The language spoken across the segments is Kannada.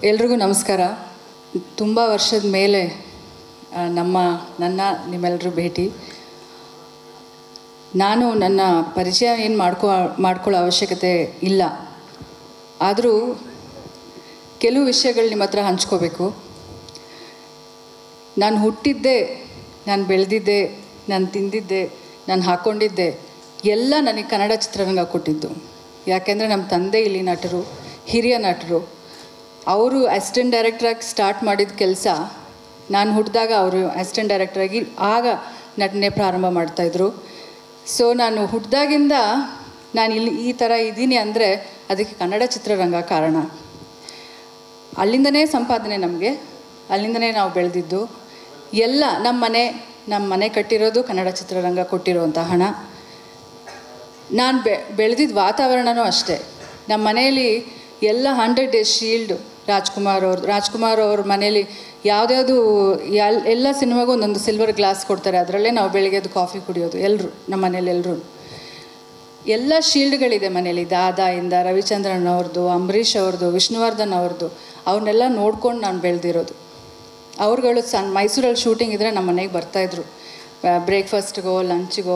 ಎಲ್ರಿಗೂ ನಮಸ್ಕಾರ ತುಂಬ ವರ್ಷದ ಮೇಲೆ ಆ, ನಮ್ಮ ನನ್ನ ನಿಮ್ಮೆಲ್ಲರೂ ಭೇಟಿ ನಾನು ನನ್ನ ಪರಿಚಯ ಏನು ಮಾಡ್ಕೊ ಮಾಡ್ಕೊಳ್ಳೋ ಅವಶ್ಯಕತೆ ಇಲ್ಲ ಆದರೂ ಕೆಲವು ವಿಷಯಗಳು ನಿಮ್ಮ ಹತ್ರ ಹಂಚ್ಕೋಬೇಕು ನಾನು ಹುಟ್ಟಿದ್ದೆ ನಾನು ಬೆಳೆದಿದ್ದೆ ನಾನು ತಿಂದಿದ್ದೆ ನಾನು ಹಾಕ್ಕೊಂಡಿದ್ದೆ ಎಲ್ಲ ನನಗೆ ಕನ್ನಡ ಚಿತ್ರರಂಗ ಕೊಟ್ಟಿದ್ದು ಯಾಕೆಂದರೆ ನಮ್ಮ ತಂದೆ ಇಲ್ಲಿ ನಟರು ಹಿರಿಯ ನಟರು ಅವರು ಅಸಿಸ್ಟೆಂಟ್ ಡೈರೆಕ್ಟ್ರಾಗಿ ಸ್ಟಾರ್ಟ್ ಮಾಡಿದ ಕೆಲಸ ನಾನು ಹುಟ್ಟಿದಾಗ ಅವರು ಅಸಿಸ್ಟೆಂಟ್ ಡೈರೆಕ್ಟ್ರಾಗಿ ಆಗ ನಟನೆ ಪ್ರಾರಂಭ ಮಾಡ್ತಾಯಿದ್ರು ಸೊ ನಾನು ಹುಟ್ಟಿದಾಗಿಂದ ನಾನು ಇಲ್ಲಿ ಈ ಥರ ಇದ್ದೀನಿ ಅಂದರೆ ಅದಕ್ಕೆ ಕನ್ನಡ ಚಿತ್ರರಂಗ ಕಾರಣ ಅಲ್ಲಿಂದನೇ ಸಂಪಾದನೆ ನಮಗೆ ಅಲ್ಲಿಂದನೇ ನಾವು ಬೆಳೆದಿದ್ದು ಎಲ್ಲ ನಮ್ಮ ಮನೆ ನಮ್ಮ ಮನೆ ಕಟ್ಟಿರೋದು ಕನ್ನಡ ಚಿತ್ರರಂಗ ಕೊಟ್ಟಿರೋವಂಥ ಹಣ ನಾನು ಬೆ ಬೆಳೆದಿದ್ದ ವಾತಾವರಣನೂ ಅಷ್ಟೇ ನಮ್ಮ ಮನೆಯಲ್ಲಿ ಎಲ್ಲ ಹಂಡ್ರೆಡ್ ಡೇಸ್ ಶೀಲ್ಡ್ ರಾಜ್ಕುಮಾರ್ ಅವ್ರದ್ದು ರಾಜ್ಕುಮಾರ್ ಅವ್ರ ಮನೇಲಿ ಯಾವುದ್ಯಾವುದು ಎಲ್ ಎಲ್ಲ ಸಿನಿಮಾಗೂ ಒಂದೊಂದು ಸಿಲ್ವರ್ ಗ್ಲಾಸ್ ಕೊಡ್ತಾರೆ ಅದರಲ್ಲೇ ನಾವು ಬೆಳಿಗ್ಗೆದು ಕಾಫಿ ಕುಡಿಯೋದು ಎಲ್ಲರೂ ನಮ್ಮ ಮನೇಲಿ ಎಲ್ಲರೂ ಎಲ್ಲ ಶೀಲ್ಡ್ಗಳಿದೆ ಮನೇಲಿ ದಾದಾಯಿಂದ ರವಿಚಂದ್ರನ್ ಅವ್ರದ್ದು ಅಂಬರೀಷ್ ಅವ್ರದ್ದು ವಿಷ್ಣುವರ್ಧನ್ ಅವ್ರದ್ದು ಅವನ್ನೆಲ್ಲ ನೋಡ್ಕೊಂಡು ನಾನು ಬೆಳೆದಿರೋದು ಅವ್ರುಗಳು ಸಣ್ಣ ಮೈಸೂರಲ್ಲಿ ಶೂಟಿಂಗ್ ಇದ್ದರೆ ನಮ್ಮ ಮನೆಗೆ ಬರ್ತಾಯಿದ್ರು ಬ್ರೇಕ್ಫಾಸ್ಟ್ಗೋ ಲಂಚ್ಗೋ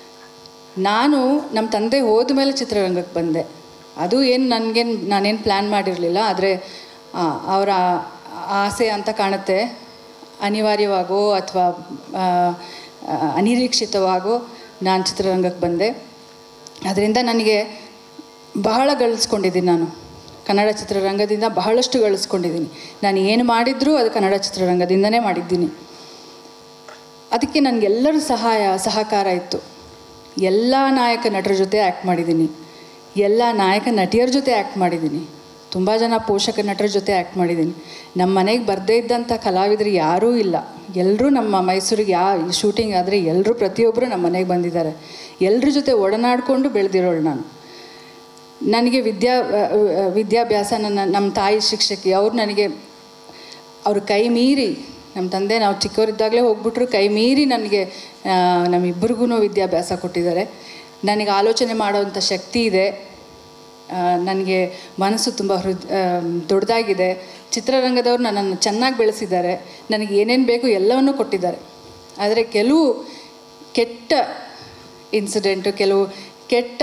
ನಾನು ನಮ್ಮ ತಂದೆ ಹೋದ ಮೇಲೆ ಚಿತ್ರರಂಗಕ್ಕೆ ಬಂದೆ ಅದು ಏನು ನನಗೇನು ನಾನೇನು ಪ್ಲ್ಯಾನ್ ಮಾಡಿರಲಿಲ್ಲ ಆದರೆ ಅವರ ಆಸೆ ಅಂತ ಕಾಣುತ್ತೆ ಅನಿವಾರ್ಯವಾಗೋ ಅಥವಾ ಅನಿರೀಕ್ಷಿತವಾಗೋ ನಾನು ಚಿತ್ರರಂಗಕ್ಕೆ ಬಂದೆ ಅದರಿಂದ ನನಗೆ ಬಹಳ ಗಳಿಸ್ಕೊಂಡಿದ್ದೀನಿ ನಾನು ಕನ್ನಡ ಚಿತ್ರರಂಗದಿಂದ ಬಹಳಷ್ಟು ಗಳಿಸ್ಕೊಂಡಿದ್ದೀನಿ ನಾನು ಏನು ಮಾಡಿದ್ರೂ ಅದು ಕನ್ನಡ ಚಿತ್ರರಂಗದಿಂದನೇ ಮಾಡಿದ್ದೀನಿ ಅದಕ್ಕೆ ನನಗೆಲ್ಲರೂ ಸಹಾಯ ಸಹಕಾರ ಇತ್ತು ಎಲ್ಲ ನಾಯಕ ನಟರ ಜೊತೆ ಆ್ಯಕ್ಟ್ ಮಾಡಿದ್ದೀನಿ ಎಲ್ಲ ನಾಯಕ ನಟಿಯರ ಜೊತೆ ಆ್ಯಕ್ಟ್ ಮಾಡಿದ್ದೀನಿ ತುಂಬ ಜನ ಪೋಷಕ ನಟರ ಜೊತೆ ಆ್ಯಕ್ಟ್ ಮಾಡಿದ್ದೀನಿ ನಮ್ಮ ಮನೆಗೆ ಬರದೇ ಇದ್ದಂಥ ಕಲಾವಿದರು ಯಾರೂ ಇಲ್ಲ ಎಲ್ಲರೂ ನಮ್ಮ ಮೈಸೂರಿಗೆ ಯಾ ಶೂಟಿಂಗ್ ಆದರೆ ಎಲ್ಲರೂ ಪ್ರತಿಯೊಬ್ಬರು ನಮ್ಮ ಮನೆಗೆ ಬಂದಿದ್ದಾರೆ ಎಲ್ಲರ ಜೊತೆ ಒಡನಾಡಿಕೊಂಡು ಬೆಳೆದಿರೋಳು ನಾನು ನನಗೆ ವಿದ್ಯಾ ವಿದ್ಯಾಭ್ಯಾಸ ನನ್ನ ನಮ್ಮ ತಾಯಿ ಶಿಕ್ಷಕಿ ಅವ್ರು ನನಗೆ ಅವ್ರ ಕೈ ಮೀರಿ ನಮ್ಮ ತಂದೆ ನಾವು ಚಿಕ್ಕವರಿದ್ದಾಗಲೇ ಹೋಗ್ಬಿಟ್ರು ಕೈ ಮೀರಿ ನನಗೆ ನಮ್ಮಿಬ್ಬರಿಗೂ ವಿದ್ಯಾಭ್ಯಾಸ ಕೊಟ್ಟಿದ್ದಾರೆ ನನಗೆ ಆಲೋಚನೆ ಮಾಡೋವಂಥ ಶಕ್ತಿ ಇದೆ ನನಗೆ ಮನಸ್ಸು ತುಂಬ ಹೃದ್ ದೊಡ್ಡದಾಗಿದೆ ಚಿತ್ರರಂಗದವ್ರು ನನ್ನನ್ನು ಚೆನ್ನಾಗಿ ಬೆಳೆಸಿದ್ದಾರೆ ನನಗೆ ಏನೇನು ಬೇಕು ಎಲ್ಲವನ್ನೂ ಕೊಟ್ಟಿದ್ದಾರೆ ಆದರೆ ಕೆಲವು ಕೆಟ್ಟ ಇನ್ಸಿಡೆಂಟು ಕೆಲವು ಕೆಟ್ಟ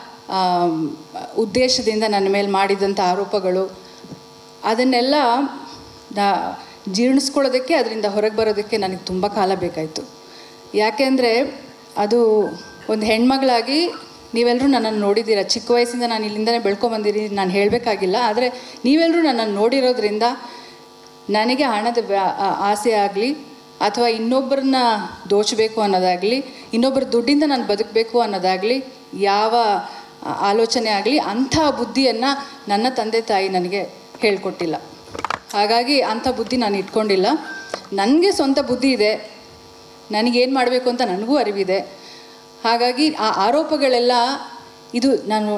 ಉದ್ದೇಶದಿಂದ ನನ್ನ ಮೇಲೆ ಮಾಡಿದಂಥ ಆರೋಪಗಳು ಅದನ್ನೆಲ್ಲ ನಾ ಜೀರ್ಣಿಸ್ಕೊಳ್ಳೋದಕ್ಕೆ ಅದರಿಂದ ಹೊರಗೆ ಬರೋದಕ್ಕೆ ನನಗೆ ತುಂಬ ಕಾಲ ಬೇಕಾಯಿತು ಯಾಕೆಂದರೆ ಅದು ಒಂದು ಹೆಣ್ಮಗಳಾಗಿ ನೀವೆಲ್ಲರೂ ನನ್ನನ್ನು ನೋಡಿದ್ದೀರ ಚಿಕ್ಕ ವಯಸ್ಸಿಂದ ನಾನು ಇಲ್ಲಿಂದನೇ ಬೆಳ್ಕೊಂಬಂದಿದ್ದೀನಿ ನಾನು ಹೇಳಬೇಕಾಗಿಲ್ಲ ಆದರೆ ನೀವೆಲ್ಲರೂ ನನ್ನನ್ನು ನೋಡಿರೋದ್ರಿಂದ ನನಗೆ ಹಣದ ಆಸೆ ಆಗಲಿ ಅಥವಾ ಇನ್ನೊಬ್ಬರನ್ನ ದೋಚಬೇಕು ಅನ್ನೋದಾಗಲಿ ಇನ್ನೊಬ್ಬರ ದುಡ್ಡಿಂದ ನಾನು ಬದುಕಬೇಕು ಅನ್ನೋದಾಗಲಿ ಯಾವ ಆಲೋಚನೆ ಆಗಲಿ ಅಂಥ ಬುದ್ಧಿಯನ್ನು ನನ್ನ ತಂದೆ ತಾಯಿ ನನಗೆ ಹೇಳ್ಕೊಟ್ಟಿಲ್ಲ ಹಾಗಾಗಿ ಅಂಥ ಬುದ್ಧಿ ನಾನು ಇಟ್ಕೊಂಡಿಲ್ಲ ನನಗೆ ಸ್ವಂತ ಬುದ್ಧಿ ಇದೆ ನನಗೇನು ಮಾಡಬೇಕು ಅಂತ ನನಗೂ ಅರಿವಿದೆ ಹಾಗಾಗಿ ಆ ಆರೋಪಗಳೆಲ್ಲ ಇದು ನಾನು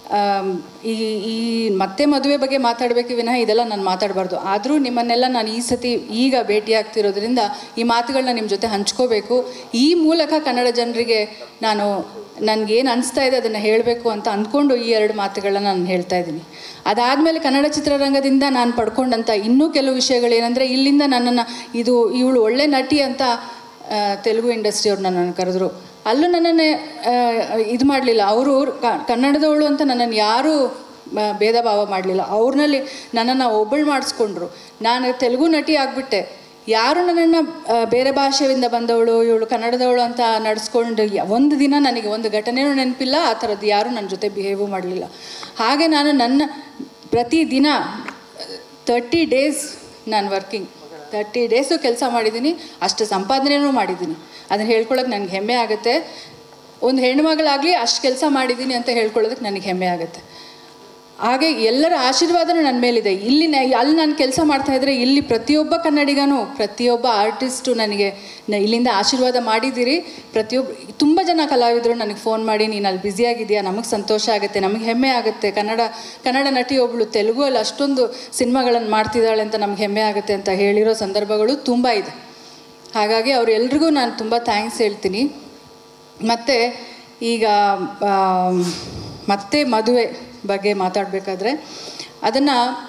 ಈ ಈ ಮತ್ತೆ ಮದುವೆ ಬಗ್ಗೆ ಮಾತಾಡಬೇಕು ವಿನಃ ಇದೆಲ್ಲ ನಾನು ಮಾತಾಡಬಾರ್ದು ಆದರೂ ನಿಮ್ಮನ್ನೆಲ್ಲ ನಾನು ಈ ಸತಿ ಈಗ ಭೇಟಿಯಾಗ್ತಿರೋದ್ರಿಂದ ಈ ಮಾತುಗಳನ್ನ ನಿಮ್ಮ ಜೊತೆ ಹಂಚ್ಕೋಬೇಕು ಈ ಮೂಲಕ ಕನ್ನಡ ಜನರಿಗೆ ನಾನು ನನಗೇನು ಅನಿಸ್ತಾ ಇದೆ ಅದನ್ನು ಹೇಳಬೇಕು ಅಂತ ಅಂದ್ಕೊಂಡು ಈ ಎರಡು ಮಾತುಗಳನ್ನ ನಾನು ಹೇಳ್ತಾ ಇದ್ದೀನಿ ಅದಾದಮೇಲೆ ಕನ್ನಡ ಚಿತ್ರರಂಗದಿಂದ ನಾನು ಪಡ್ಕೊಂಡಂಥ ಇನ್ನೂ ಕೆಲವು ವಿಷಯಗಳೇನೆಂದರೆ ಇಲ್ಲಿಂದ ನನ್ನನ್ನು ಇದು ಇವಳು ಒಳ್ಳೆ ನಟಿ ಅಂತ ತೆಲುಗು ಇಂಡಸ್ಟ್ರಿಯವ್ರು ನನ್ನನ್ನು ಕರೆದ್ರು ಅಲ್ಲೂ ನನ್ನನ್ನು ಇದು ಮಾಡಲಿಲ್ಲ ಅವರು ಕನ್ನಡದವಳು ಅಂತ ನನ್ನನ್ನು ಯಾರೂ ಭೇದ ಭಾವ ಮಾಡಲಿಲ್ಲ ಅವ್ರನ್ನಲ್ಲಿ ನನ್ನನ್ನು ಒಬ್ಬಳು ಮಾಡಿಸ್ಕೊಂಡ್ರು ನಾನು ತೆಲುಗು ನಟಿ ಆಗಿಬಿಟ್ಟೆ ಯಾರು ನನ್ನನ್ನು ಬೇರೆ ಭಾಷೆಯಿಂದ ಬಂದವಳು ಇವಳು ಕನ್ನಡದವಳು ಅಂತ ನಡೆಸ್ಕೊಂಡು ಒಂದು ದಿನ ನನಗೆ ಒಂದು ಘಟನೆಯೂ ನೆನಪಿಲ್ಲ ಆ ಥರದ್ದು ಯಾರೂ ನನ್ನ ಜೊತೆ ಬಿಹೇವು ಮಾಡಲಿಲ್ಲ ಹಾಗೆ ನಾನು ನನ್ನ ಪ್ರತಿ ದಿನ ತರ್ಟಿ ಡೇಸ್ ನಾನು ವರ್ಕಿಂಗ್ ತರ್ಟಿ ಡೇಸು ಕೆಲಸ ಮಾಡಿದ್ದೀನಿ ಅಷ್ಟು ಸಂಪಾದನೆಯೂ ಮಾಡಿದ್ದೀನಿ ಅದನ್ನು ಹೇಳ್ಕೊಳಕ್ಕೆ ನನಗೆ ಹೆಮ್ಮೆ ಆಗುತ್ತೆ ಒಂದು ಹೆಣ್ಮಗಳಾಗಲಿ ಅಷ್ಟು ಕೆಲಸ ಮಾಡಿದ್ದೀನಿ ಅಂತ ಹೇಳ್ಕೊಳ್ಳೋದಕ್ಕೆ ನನಗೆ ಹೆಮ್ಮೆ ಆಗುತ್ತೆ ಹಾಗೆ ಎಲ್ಲರ ಆಶೀರ್ವಾದನೂ ನನ್ನ ಮೇಲಿದೆ ಇಲ್ಲಿ ನ ಅಲ್ಲಿ ನಾನು ಕೆಲಸ ಮಾಡ್ತಾಯಿದ್ರೆ ಇಲ್ಲಿ ಪ್ರತಿಯೊಬ್ಬ ಕನ್ನಡಿಗನೂ ಪ್ರತಿಯೊಬ್ಬ ಆರ್ಟಿಸ್ಟು ನನಗೆ ನ ಇಲ್ಲಿಂದ ಆಶೀರ್ವಾದ ಮಾಡಿದ್ದೀರಿ ಪ್ರತಿಯೊಬ್ಬ ತುಂಬ ಜನ ಕಲಾವಿದರು ನನಗೆ ಫೋನ್ ಮಾಡಿ ನೀನು ಅಲ್ಲಿ ಬ್ಯುಸಿಯಾಗಿದೆಯಾ ನಮಗೆ ಸಂತೋಷ ಆಗುತ್ತೆ ನಮಗೆ ಹೆಮ್ಮೆ ಆಗುತ್ತೆ ಕನ್ನಡ ಕನ್ನಡ ನಟಿ ಒಬ್ಬಳು ತೆಲುಗಲ್ಲಿ ಅಷ್ಟೊಂದು ಸಿನಿಮಾಗಳನ್ನು ಮಾಡ್ತಿದ್ದಾಳೆ ಅಂತ ನಮ್ಗೆ ಹೆಮ್ಮೆ ಆಗುತ್ತೆ ಅಂತ ಹೇಳಿರೋ ಸಂದರ್ಭಗಳು ತುಂಬ ಇದೆ ಹಾಗಾಗಿ ಅವರೆಲ್ರಿಗೂ ನಾನು ತುಂಬ ಥ್ಯಾಂಕ್ಸ್ ಹೇಳ್ತೀನಿ ಮತ್ತು ಈಗ ಮತ್ತೆ ಮದುವೆ ಬಗ್ಗೆ ಮಾತಾಡಬೇಕಾದ್ರೆ ಅದನ್ನು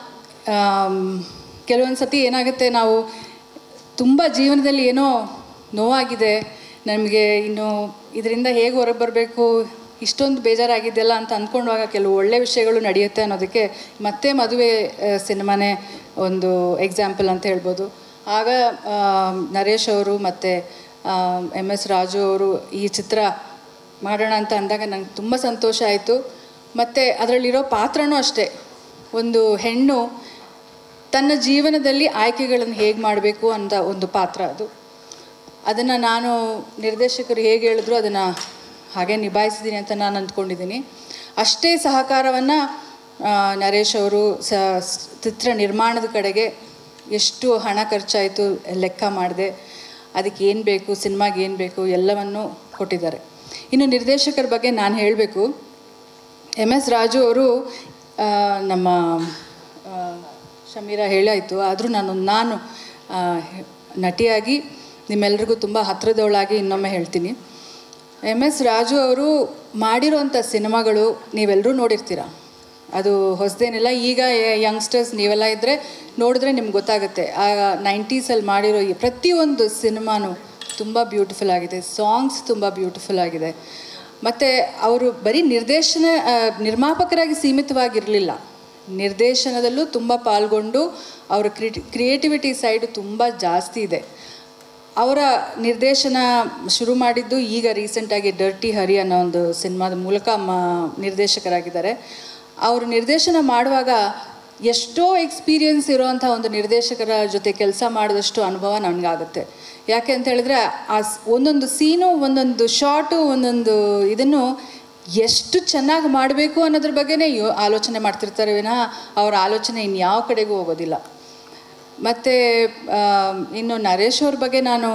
ಕೆಲವೊಂದು ಸತಿ ಏನಾಗುತ್ತೆ ನಾವು ತುಂಬ ಜೀವನದಲ್ಲಿ ಏನೋ ನೋವಾಗಿದೆ ನಮಗೆ ಇನ್ನು ಇದರಿಂದ ಹೇಗೆ ಹೊರಗೆ ಬರಬೇಕು ಇಷ್ಟೊಂದು ಬೇಜಾರಾಗಿದೆಯಲ್ಲ ಅಂತ ಅಂದ್ಕೊಂಡಾಗ ಕೆಲವು ಒಳ್ಳೆ ವಿಷಯಗಳು ನಡೆಯುತ್ತೆ ಅನ್ನೋದಕ್ಕೆ ಮತ್ತೆ ಮದುವೆ ಆ, ಸಿನಿಮಾನೇ ಒಂದು ಎಕ್ಸಾಂಪಲ್ ಅಂತ ಹೇಳ್ಬೋದು ಆಗ ಆ, ನರೇಶ್ ಅವರು ಮತ್ತು ಎಮ್ ಎಸ್ ರಾಜು ಅವರು ಈ ಚಿತ್ರ ಮಾಡೋಣ ಅಂತ ಅಂದಾಗ ನಂಗೆ ತುಂಬ ಸಂತೋಷ ಆಯಿತು ಮತ್ತು ಅದರಲ್ಲಿರೋ ಪಾತ್ರನೂ ಅಷ್ಟೇ ಒಂದು ಹೆಣ್ಣು ತನ್ನ ಜೀವನದಲ್ಲಿ ಆಯ್ಕೆಗಳನ್ನು ಹೇಗೆ ಮಾಡಬೇಕು ಅಂತ ಒಂದು ಪಾತ್ರ ಅದು ಅದನ್ನು ನಾನು ನಿರ್ದೇಶಕರು ಹೇಗೆ ಹೇಳಿದ್ರು ಅದನ್ನು ಹಾಗೆ ನಿಭಾಯಿಸಿದ್ದೀನಿ ಅಂತ ನಾನು ಅಂದ್ಕೊಂಡಿದ್ದೀನಿ ಅಷ್ಟೇ ಸಹಕಾರವನ್ನು ನರೇಶ್ ಅವರು ಸ ಚಿತ್ರ ನಿರ್ಮಾಣದ ಕಡೆಗೆ ಎಷ್ಟು ಹಣ ಖರ್ಚಾಯಿತು ಲೆಕ್ಕ ಮಾಡಿದೆ ಅದಕ್ಕೆ ಏನು ಬೇಕು ಸಿನಿಮಾಗೆ ಏನು ಬೇಕು ಎಲ್ಲವನ್ನು ಕೊಟ್ಟಿದ್ದಾರೆ ಇನ್ನು ನಿರ್ದೇಶಕರ ಬಗ್ಗೆ ನಾನು ಹೇಳಬೇಕು ಎಮ್ ಎಸ್ ರಾಜು ಅವರು ಆ, ನಮ್ಮ ಆ, ಶಮೀರ ಹೇಳಾಯಿತು ಆದರೂ ನಾನು ನಾನು ಆ, ಹೆ- ನಟಿಯಾಗಿ ನಿಮ್ಮೆಲ್ರಿಗೂ ತುಂಬ ಹತ್ತಿರದವಳಾಗಿ ಇನ್ನೊಮ್ಮೆ ಹೇಳ್ತೀನಿ ಎಮ್ ಎಸ್ ರಾಜು ಅವರು ಮಾಡಿರೋಂಥ ಸಿನಿಮಾಗಳು ನೀವೆಲ್ಲರೂ ನೋಡಿರ್ತೀರ ಅದು ಹೊಸದೇನಿಲ್ಲ ಈಗ ಯಂಗ್ಸ್ಟರ್ಸ್ ನೀವೆಲ್ಲ ಇದ್ದರೆ ನೋಡಿದ್ರೆ ನಿಮ್ಗೆ ಗೊತ್ತಾಗುತ್ತೆ ಆ ನೈಂಟೀಸಲ್ಲಿ ಮಾಡಿರೋ ಈ ಪ್ರತಿಯೊಂದು ಸಿನಿಮಾನು ತುಂಬ ಬ್ಯೂಟಿಫುಲ್ ಆಗಿದೆ ಸಾಂಗ್ಸ್ ತುಂಬ ಬ್ಯೂಟಿಫುಲ್ ಆಗಿದೆ ಮತ್ತು ಅವರು ಬರೀ ನಿರ್ದೇಶನ ಆ, ನಿರ್ಮಾಪಕರಾಗಿ ಸೀಮಿತವಾಗಿರಲಿಲ್ಲ ನಿರ್ದೇಶನದಲ್ಲೂ ತುಂಬ ಪಾಲ್ಗೊಂಡು ಅವರ ಕ್ರಿಟಿ ಕ್ರಿಯೇಟಿವಿಟಿ ಸೈಡ್ ತುಂಬ ಜಾಸ್ತಿ ಇದೆ ಅವರ ನಿರ್ದೇಶನ ಶುರು ಮಾಡಿದ್ದು ಈಗ ರೀಸೆಂಟಾಗಿ ಡರ್ಟಿ ಹರಿ ಅನ್ನೋ ಒಂದು ಸಿನಿಮಾದ ಮೂಲಕ ಮ ನಿರ್ದೇಶಕರಾಗಿದ್ದಾರೆ ಅವರು ನಿರ್ದೇಶನ ಮಾಡುವಾಗ ಎಷ್ಟೋ ಎಕ್ಸ್ಪೀರಿಯನ್ಸ್ ಇರೋವಂಥ ಒಂದು ನಿರ್ದೇಶಕರ ಜೊತೆ ಕೆಲಸ ಮಾಡಿದಷ್ಟು ಅನುಭವ ನನಗಾಗುತ್ತೆ ಯಾಕೆ ಅಂತ ಹೇಳಿದ್ರೆ ಆ ಸ್- ಒಂದೊಂದು ಸೀನು ಒಂದೊಂದು ಶಾರ್ಟು ಒಂದೊಂದು ಇದನ್ನು ಎಷ್ಟು ಚೆನ್ನಾಗಿ ಮಾಡಬೇಕು ಅನ್ನೋದ್ರ ಬಗ್ಗೆನೇ ಯೋ ಆಲೋಚನೆ ಮಾಡ್ತಿರ್ತಾರೆ ವಿನಃ ಅವರ ಆಲೋಚನೆ ಇನ್ಯಾವ ಕಡೆಗೂ ಹೋಗೋದಿಲ್ಲ ಮತ್ತು ಇನ್ನು ನರೇಶ್ ಅವ್ರ ಬಗ್ಗೆ ನಾನು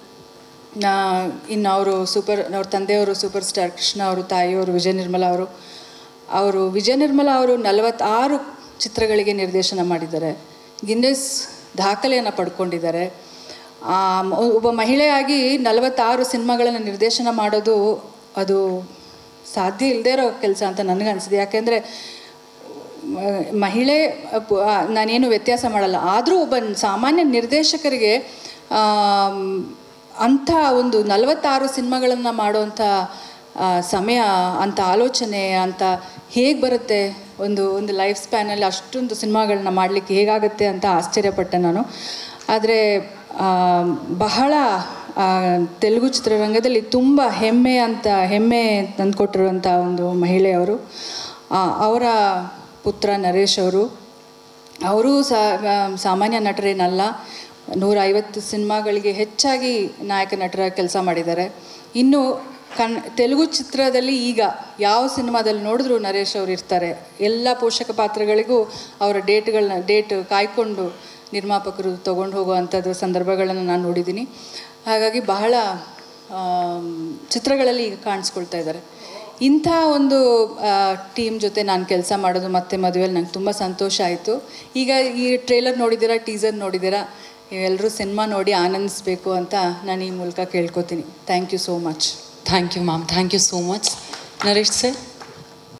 ನಾ- ಇನ್ನು ಅವರು ಸೂಪರ್ ಅವ್ರ ತಂದೆಯವರು ಸೂಪರ್ ಸ್ಟಾರ್ ಕೃಷ್ಣ ಅವರು ತಾಯಿಯವರು ವಿಜಯ ನಿರ್ಮಲಾ ಅವರು ಅವರು ವಿಜಯ ನಿರ್ಮಲಾ ಅವರು ನಲವತ್ತಾರು ಚಿತ್ರಗಳಿಗೆ ನಿರ್ದೇಶನ ಮಾಡಿದ್ದಾರೆ ಗಿನ್ನೆಸ್ ದಾಖಲೆಯನ್ನು ಪಡ್ಕೊಂಡಿದ್ದಾರೆ ಆ, ಮ- ಒಬ್ಬ ಮಹಿಳೆಯಾಗಿ ನಲವತ್ತಾರು ಸಿನಿಮಾಗಳನ್ನು ನಿರ್ದೇಶನ ಮಾಡೋದು ಅದು ಸಾಧ್ಯ ಇಲ್ಲದೇ ಇರೋ ಕೆಲಸ ಅಂತ ನನಗನ್ಸಿದೆ ಯಾಕೆಂದರೆ ಮ- ಮಹಿಳೆ ಪು- ಆ, ನಾನೇನು ವ್ಯತ್ಯಾಸ ಮಾಡಲ್ಲ ಆದರೂ ಒಬ್ಬ ಸಾಮಾನ್ಯ ನಿರ್ದೇಶಕರಿಗೆ ಆಮ್, ಅಂಥ ಒಂದು ನಲವತ್ತಾರು ಸಿನಿಮಾಗಳನ್ನು ಮಾಡುವಂಥ ಆ, ಸಮಯ ಅಂಥ ಆಲೋಚನೆ ಅಂತ ಹೇಗೆ ಬರುತ್ತೆ ಒಂದು ಒಂದು ಲೈಫ್ ಸ್ಪ್ಯಾನಲ್ಲಿ ಅಷ್ಟೊಂದು ಸಿನಿಮಾಗಳನ್ನ ಮಾಡಲಿಕ್ಕೆ ಹೇಗಾಗುತ್ತೆ ಅಂತ ಆಶ್ಚರ್ಯಪಟ್ಟೆ ನಾನು ಆದರೆ ಬಹಳ ಆ, ತೆಲುಗು ಚಿತ್ರರಂಗದಲ್ಲಿ ತುಂಬ ಹೆಮ್ಮೆ ಅಂತ ಹೆಮ್ಮೆ ತಂದುಕೊಟ್ಟಿರುವಂಥ ಒಂದು ಮಹಿಳೆಯವರು ಆ, ಅವರ ಪುತ್ರ ನರೇಶ್ ಅವರು ಅವರು ಸಾ ಸಾಮಾನ್ಯ ನಟರೇನಲ್ಲ ನೂರ ಐವತ್ತು ಸಿನಿಮಾಗಳಿಗೆ ಹೆಚ್ಚಾಗಿ ನಾಯಕ ನಟರ ಕೆಲಸ ಮಾಡಿದ್ದಾರೆ ಇನ್ನು ಕನ್ ತೆಲುಗು ಚಿತ್ರದಲ್ಲಿ ಈಗ ಯಾವ ಸಿನಿಮಾದಲ್ಲಿ ನೋಡಿದ್ರು ನರೇಶ್ ಅವರು ಇರ್ತಾರೆ ಎಲ್ಲ ಪೋಷಕ ಪಾತ್ರಗಳಿಗೂ ಅವರ ಡೇಟ್ಗಳನ್ನ ಡೇಟ್ ಕಾಯ್ಕೊಂಡು ನಿರ್ಮಾಪಕರು ತೊಗೊಂಡು ಹೋಗುವಂಥದ್ದು ಸಂದರ್ಭಗಳನ್ನು ನಾನು ನೋಡಿದ್ದೀನಿ ಹಾಗಾಗಿ ಬಹಳ ಆಮ್, ಚಿತ್ರಗಳಲ್ಲಿ ಈಗ ಕಾಣಿಸ್ಕೊಳ್ತಾ ಇದ್ದಾರೆ ಇಂಥ ಒಂದು ಟೀಮ್ ಜೊತೆ ನಾನು ಕೆಲಸ ಮಾಡೋದು ಮತ್ತೆ ಮದುವೆಯಲ್ಲಿ ನಂಗೆ ತುಂಬ ಸಂತೋಷ ಆಯಿತು ಈಗ ಈ ಟ್ರೇಲರ್ ನೋಡಿದ್ದೀರಾ ಟೀಸರ್ ನೋಡಿದ್ದೀರಾ ಎಲ್ಲರೂ ಸಿನಿಮಾ ನೋಡಿ ಆನಂದಿಸ್ಬೇಕು ಅಂತ ನಾನು ಈ ಮೂಲಕ ಕೇಳ್ಕೊತೀನಿ thank you so much thank you ma'am thank you so much Naresh sir